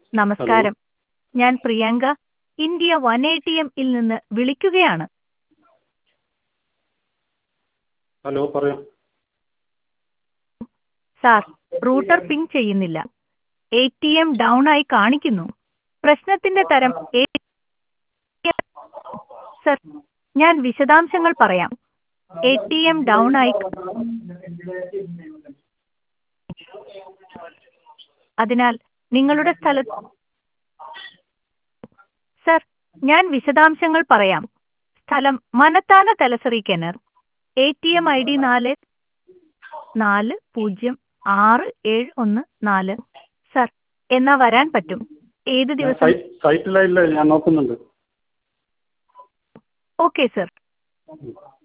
നമസ്കാരം ഞാൻ Priyanka India one A T എമ്മിൽ നിന്ന് വിളിക്കുകയാണ് ഹലോ പറയൂ സാർ റൂട്ടർ പിങ് ചെയ്യുന്നില്ല എ ടി എം ഡൗൺ ആയി കാണിക്കുന്നു പ്രശ്നത്തിന്റെ തരം എ സർ ഞാൻ വിശദാംശങ്ങൾ പറയാം എ ടി എം ഡൗൺ ആയി അതിനാൽ നിങ്ങളുടെ സ്ഥലത്ത് സർ ഞാൻ വിശദാംശങ്ങൾ പറയാം സ്ഥലം മനത്താന തലസറി കിണർ A T M I D നാല് നാല് പൂജ്യം ആറ് ഏഴ് ഒന്ന് നാല് സർ എന്നാ വരാൻ പറ്റും ഏത് ദിവസം സൈ- സൈറ്റിലായില്ല ഞാൻ നോക്കുന്നുണ്ട് ഓക്കെ സർ ഉം.